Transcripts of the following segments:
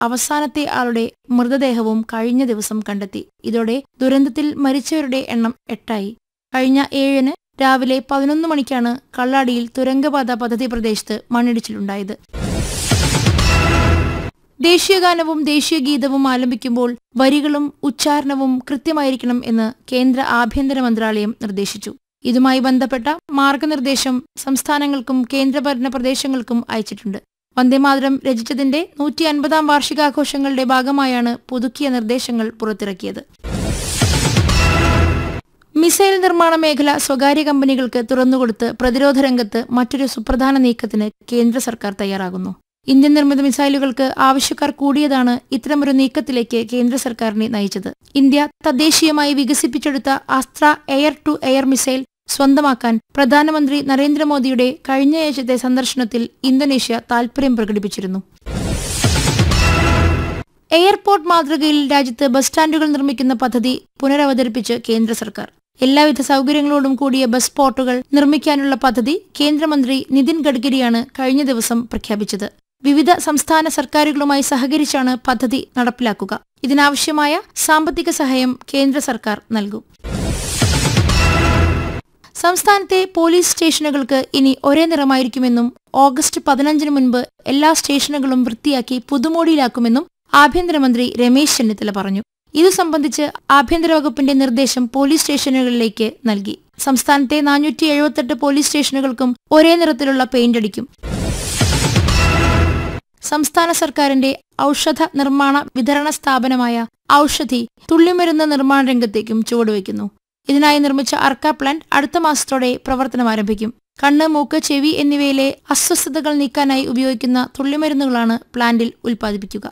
അവസാനത്തെ ആളുടെ മൃതദേഹവും കഴിഞ്ഞ ദിവസം കണ്ടെത്തി ഇതോടെ ദുരന്തത്തിൽ മരിച്ചവരുടെ എണ്ണം എട്ടായി കഴിഞ്ഞ ഏഴിന് രാവിലെ പതിനൊന്ന് മണിക്കാണ് കള്ളാടിയിൽ തുരങ്കപാത പദ്ധതി പ്രദേശത്ത് മണ്ണിടിച്ചിലുണ്ടായത് ദേശീയഗാനവും ദേശീയ ഗീതവും ആലപിക്കുമ്പോൾ വരികളും ഉച്ചാരണവും കൃത്യമായിരിക്കണം എന്ന് കേന്ദ്ര ആഭ്യന്തര മന്ത്രാലയം നിർദ്ദേശിച്ചു ഇതുമായി ബന്ധപ്പെട്ട മാർഗനിർദ്ദേശം സംസ്ഥാനങ്ങൾക്കും കേന്ദ്രഭരണ പ്രദേശങ്ങൾക്കും അയച്ചിട്ടുണ്ട് വന്ദേമാതരം രചിച്ചതിന്റെ നൂറ്റി അൻപതാം വാർഷികാഘോഷങ്ങളുടെ ഭാഗമായാണ് പുതുക്കിയ നിർദ്ദേശങ്ങൾ പുറത്തിറക്കിയത് മിസൈൽ നിർമ്മാണ മേഖല സ്വകാര്യ കമ്പനികൾക്ക് തുറന്നുകൊടുത്ത് പ്രതിരോധ രംഗത്ത് മറ്റൊരു സുപ്രധാന നീക്കത്തിന് കേന്ദ്ര സർക്കാർ തയ്യാറാകുന്നു ഇന്ത്യൻ നിർമ്മിത മിസൈലുകൾക്ക് ആവശ്യക്കാർ കൂടിയതാണ് ഇത്തരമൊരു നീക്കത്തിലേക്ക് കേന്ദ്ര സർക്കാരിനെ നയിച്ചത് ഇന്ത്യ തദ്ദേശീയമായി വികസിപ്പിച്ചെടുത്ത Astra air to air missile സ്വന്തമാക്കാൻ പ്രധാനമന്ത്രി നരേന്ദ്രമോദിയുടെ കഴിഞ്ഞയാഴ്ചത്തെ സന്ദർശനത്തിൽ ഇന്തോനേഷ്യ താൽപര്യം പ്രകടിപ്പിച്ചിരുന്നു എയർപോർട്ട് മാതൃകയിൽ രാജ്യത്ത് ബസ് സ്റ്റാൻഡുകൾ നിർമ്മിക്കുന്ന പദ്ധതി പുനരവതരിപ്പിച്ച് കേന്ദ്ര സർക്കാർ എല്ലാവിധ സൗകര്യങ്ങളോടും കൂടിയ ബസ് സ്പോട്ടുകൾ നിർമ്മിക്കാനുള്ള പദ്ധതി കേന്ദ്രമന്ത്രി നിതിൻ ഗഡ്കരിയാണ് കഴിഞ്ഞ ദിവസം പ്രഖ്യാപിച്ചത് വിവിധ സംസ്ഥാന സർക്കാരുകളുമായി സഹകരിച്ചാണ് പദ്ധതി നടപ്പിലാക്കുക ഇതിനാവശ്യമായ സാമ്പത്തിക സഹായം കേന്ദ്ര സർക്കാർ നൽകും സംസ്ഥാനത്തെ പോലീസ് സ്റ്റേഷനുകൾക്ക് ഇനി ഒരേ നിറമായിരിക്കുമെന്നും ഓഗസ്റ്റ് പതിനഞ്ചിന് മുൻപ് എല്ലാ സ്റ്റേഷനുകളും വൃത്തിയാക്കി പുതുമോടിയിലാക്കുമെന്നും ആഭ്യന്തരമന്ത്രി രമേശ് ചെന്നിത്തല പറഞ്ഞു ഇതു സംബന്ധിച്ച് ആഭ്യന്തര വകുപ്പിന്റെ നിർദ്ദേശം പോലീസ് സ്റ്റേഷനുകളിലേക്ക് നൽകി സംസ്ഥാനത്തെ നാനൂറ്റി എഴുപത്തെട്ട് പോലീസ് സ്റ്റേഷനുകൾക്കും ഒരേ നിറത്തിലുള്ള പെയിന്റ് അടിക്കും സംസ്ഥാന സർക്കാരിന്റെ ഔഷധ നിർമ്മാണ വിതരണ സ്ഥാപനമായ ഔഷധി തുള്ളിമരുന്ന് നിർമ്മാണ രംഗത്തേക്കും ചുവടുവയ്ക്കുന്നു ഇതിനായി നിർമ്മിച്ച അർക്ക പ്ലാന്റ് അടുത്ത മാസത്തോടെ പ്രവർത്തനം ആരംഭിക്കും കണ്ണ് മൂക്ക് ചെവി എന്നിവയിലെ അസ്വസ്ഥതകൾ നീക്കാനായി ഉപയോഗിക്കുന്ന തുള്ളിമരുന്നുകളാണ് പ്ലാന്റിൽ ഉൽപ്പാദിപ്പിക്കുക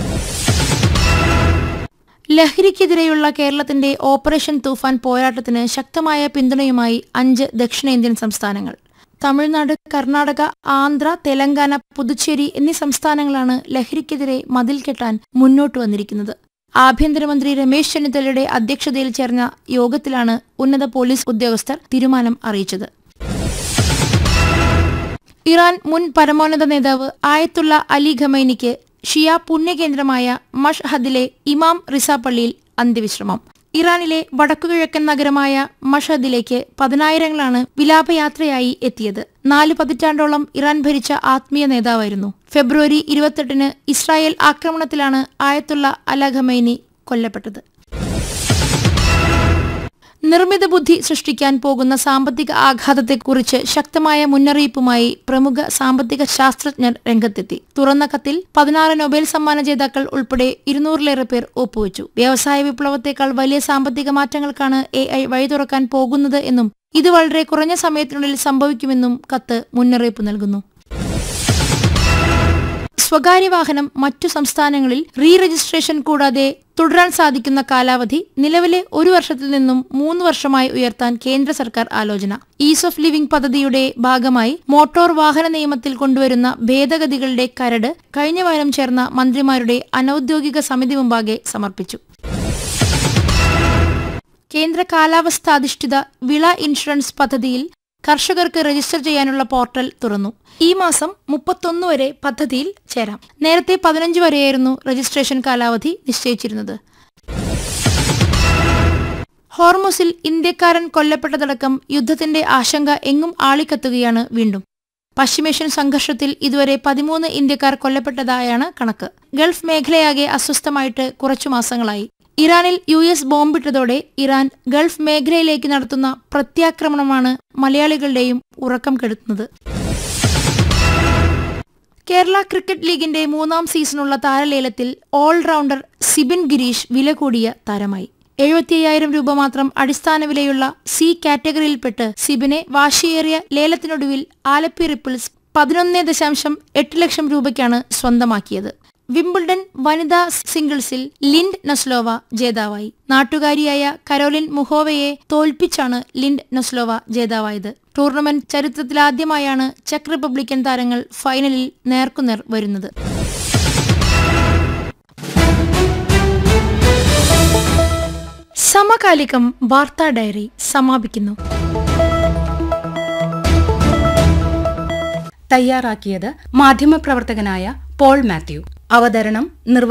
ലഹരിക്കെതിരെയുള്ള കേരളത്തിന്റെ ഓപ്പറേഷൻ തൂഫാൻ പോരാട്ടത്തിന് ശക്തമായ പിന്തുണയുമായി അഞ്ച് ദക്ഷിണേന്ത്യൻ സംസ്ഥാനങ്ങൾ തമിഴ്നാട് കർണാടക ആന്ധ്ര തെലങ്കാന പുതുച്ചേരി എന്നീ സംസ്ഥാനങ്ങളാണ് ലഹരിക്കെതിരെ മതിൽ കെട്ടാൻ മുന്നോട്ട് വന്നിരിക്കുന്നത് ആഭ്യന്തരമന്ത്രി രമേശ് ചെന്നിത്തലയുടെ അധ്യക്ഷതയിൽ ചേർന്ന യോഗത്തിലാണ് ഉന്നത പോലീസ് ഉദ്യോഗസ്ഥർ തീരുമാനം അറിയിച്ചത് ഇറാൻ മുൻ പരമോന്നത നേതാവ് ആയത്തുള്ള അലി ഖമൈനിക്ക് ഷിയ പുണ്യകേന്ദ്രമായ മഷ്ഹദിലെ ഇമാം റിസ പള്ളിയിൽ അന്ത്യവിശ്രമം ഇറാനിലെ വടക്കുകിഴക്കൻ നഗരമായ മഷദിലേക്ക് പതിനായിരങ്ങളാണ് വിലാപയാത്രയായി എത്തിയത് നാല് പതിറ്റാണ്ടോളം ഇറാൻ ഭരിച്ച ആത്മീയ നേതാവായിരുന്നു ഫെബ്രുവരി ഇരുപത്തെട്ടിന് ഇസ്രായേൽ ആക്രമണത്തിലാണ് ആയത്തുള്ള അല ഖമൈനി കൊല്ലപ്പെട്ടത് നിർമ്മിത ബുദ്ധി സൃഷ്ടിക്കാൻ പോകുന്ന സാമ്പത്തിക ആഘാതത്തെക്കുറിച്ച് ശക്തമായ മുന്നറിയിപ്പുമായി പ്രമുഖ സാമ്പത്തിക ശാസ്ത്രജ്ഞർ രംഗത്തെത്തി തുറന്ന കത്തിൽ പതിനാറ് നൊബേൽ സമ്മാന ജേതാക്കൾ ഉൾപ്പെടെ ഇരുന്നൂറിലേറെ പേർ ഒപ്പുവച്ചു വ്യവസായ വിപ്ലവത്തെക്കാൾ വലിയ സാമ്പത്തിക മാറ്റങ്ങൾക്കാണ് എ ഐ വഴി തുറക്കാൻ പോകുന്നത് എന്നും ഇത് വളരെ കുറഞ്ഞ സമയത്തിനുള്ളിൽ സംഭവിക്കുമെന്നും കത്ത് മുന്നറിയിപ്പ് നൽകുന്നു സ്വകാര്യ വാഹനം മറ്റു സംസ്ഥാനങ്ങളിൽ റീ രജിസ്ട്രേഷൻ കൂടാതെ തുടരാൻ സാധിക്കുന്ന കാലാവധി നിലവിലെ ഒരു വർഷത്തിൽ നിന്നും മൂന്ന് വർഷമായി ഉയർത്താൻ കേന്ദ്ര സർക്കാർ ആലോചന ഈസ് ഓഫ് ലിവിംഗ് പദ്ധതിയുടെ ഭാഗമായി മോട്ടോർ വാഹന നിയമത്തിൽ കൊണ്ടുവരുന്ന ഭേദഗതികളുടെ കരട് കഴിഞ്ഞ വാരം ചേർന്ന മന്ത്രിമാരുടെ അനൌദ്യോഗിക സമിതി മുമ്പാകെ സമർപ്പിച്ചു കേന്ദ്ര കാലാവസ്ഥാധിഷ്ഠിത വിള ഇൻഷുറൻസ് പദ്ധതിയിൽ കർഷകർക്ക് രജിസ്റ്റർ ചെയ്യാനുള്ള പോർട്ടൽ തുറന്നു ഈ മാസം മുപ്പത്തൊന്ന് വരെ പദ്ധതിയിൽ ചേരാം നേരത്തെ പതിനഞ്ച് വരെയായിരുന്നു രജിസ്ട്രേഷൻ കാലാവധി നിശ്ചയിച്ചിരുന്നത് ഹോർമുസിൽ ഇന്ത്യക്കാരൻ കൊല്ലപ്പെട്ടതടക്കം യുദ്ധത്തിന്റെ ആശങ്ക എങ്ങും ആളിക്കത്തുകയാണ് വീണ്ടും പശ്ചിമേഷ്യൻ സംഘർഷത്തിൽ ഇതുവരെ പതിമൂന്ന് ഇന്ത്യക്കാർ കൊല്ലപ്പെട്ടതായാണ് കണക്ക് ഗൾഫ് മേഖലയാകെ അസ്വസ്ഥമായിട്ട് കുറച്ചു മാസങ്ങളായി ഇറാനിൽ യു എസ് ബോംബിട്ടതോടെ ഇറാൻ ഗൾഫ് മേഖലയിലേക്ക് നടത്തുന്ന പ്രത്യാക്രമണമാണ് മലയാളികളുടെയും ഉറക്കം കെടുത്തുന്നത് കേരള ക്രിക്കറ്റ് ലീഗിന്റെ മൂന്നാം സീസണുള്ള താരലേലത്തിൽ ഓൾറൗണ്ടർ സിബിൻ ഗിരീഷ് വില കൂടിയ താരമായി എഴുപത്തിയ്യായിരം രൂപ മാത്രം അടിസ്ഥാന വിലയുള്ള സി കാറ്റഗറിയിൽപ്പെട്ട് സിബിനെ വാശിയേറിയ ലേലത്തിനൊടുവിൽ ആലപ്പി റിപ്പിൾസ് പതിനൊന്ന് ദശാംശം എട്ട് ലക്ഷം രൂപയ്ക്കാണ് സ്വന്തമാക്കിയത് വിംബിൾഡൺ വനിതാ സിംഗിൾസിൽ ലിൻഡ് നസ്ലോവ ജേതാവായി നാട്ടുകാരിയായ കരോലിൻ മുഹോവയെ തോൽപ്പിച്ചാണ് ലിൻഡ് നസ്ലോവ ജേതാവായത് ടൂർണമെന്റ് ചരിത്രത്തിലാദ്യമായാണ് ചെക്ക് റിപ്പബ്ലിക്കൻ താരങ്ങൾ ഫൈനലിൽ നേർക്കുനേർ വരുന്നത് സമകാലികം വാർത്താ ഡയറി സമാപിക്കുന്നു തയ്യാറാക്കിയത് മാധ്യമപ്രവർത്തകനായ പോൾ മാത്യു അവതരണം നിർവ